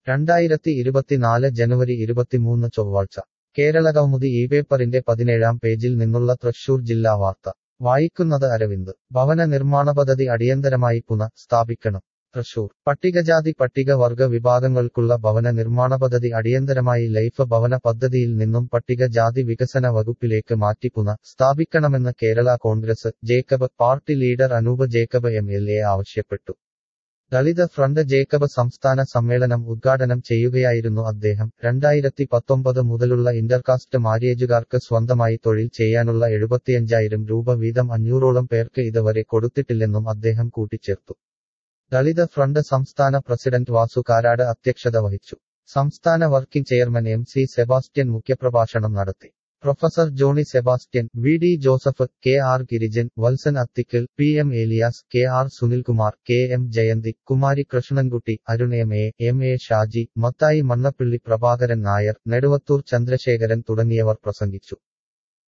രണ്ടായിരത്തി ഇരുപത്തിനാല് ജനുവരി ഇരുപത്തിമൂന്ന് ചൊവ്വാഴ്ച കേരളകൗമുദി ഈ പേപ്പറിന്റെ പതിനേഴാം പേജിൽ നിന്നുള്ള തൃശൂർ ജില്ലാ വാർത്ത വായിക്കുന്നത് അരവിന്ദ് ഭവന നിർമ്മാണ പദ്ധതി അടിയന്തരമായി പുനഃ സ്ഥാപിക്കണം തൃശൂർ പട്ടികജാതി പട്ടികവർഗ വിഭാഗങ്ങൾക്കുള്ള ഭവന നിർമ്മാണ പദ്ധതി അടിയന്തരമായി ലൈഫ് ഭവന പദ്ധതിയിൽ നിന്നും പട്ടികജാതി വികസന വകുപ്പിലേക്ക് മാറ്റി പുനഃ സ്ഥാപിക്കണമെന്ന് Kerala Congress Jacob party leader Anoop Jacob M L A ആവശ്യപ്പെട്ടു ദളിത് ഫ്രണ്ട് ജേക്കബ് സംസ്ഥാന സമ്മേളനം ഉദ്ഘാടനം ചെയ്യുകയായിരുന്നു അദ്ദേഹം രണ്ടായിരത്തി പത്തൊമ്പത് മുതലുള്ള ഇന്റർകാസ്റ്റ് മാര്യേജുകാർക്ക് സ്വന്തമായി തൊഴിൽ ചെയ്യാനുള്ള എഴുപത്തിയഞ്ചായിരം രൂപ വീതം അഞ്ഞൂറോളം പേർക്ക് ഇതുവരെ കൊടുത്തിട്ടില്ലെന്നും അദ്ദേഹം കൂട്ടിച്ചേർത്തു ദളിത് ഫ്രണ്ട് സംസ്ഥാന പ്രസിഡന്റ് വാസു കാരാട് അധ്യക്ഷത വഹിച്ചു സംസ്ഥാന working chairman M C Sebastian മുഖ്യപ്രഭാഷണം നടത്തി professor Johny Sebastian V D Joseph K R Girijan Valsan Athikkal P M Elias K R Sunilkumar K M Jayanthi Kumari Krishnankutty Arun M A M A Shaji Mathai Mannappilly Prabhakaran Nair Neduvathoor Chandrasekharan തുടങ്ങിയവർ പ്രസംഗിച്ചു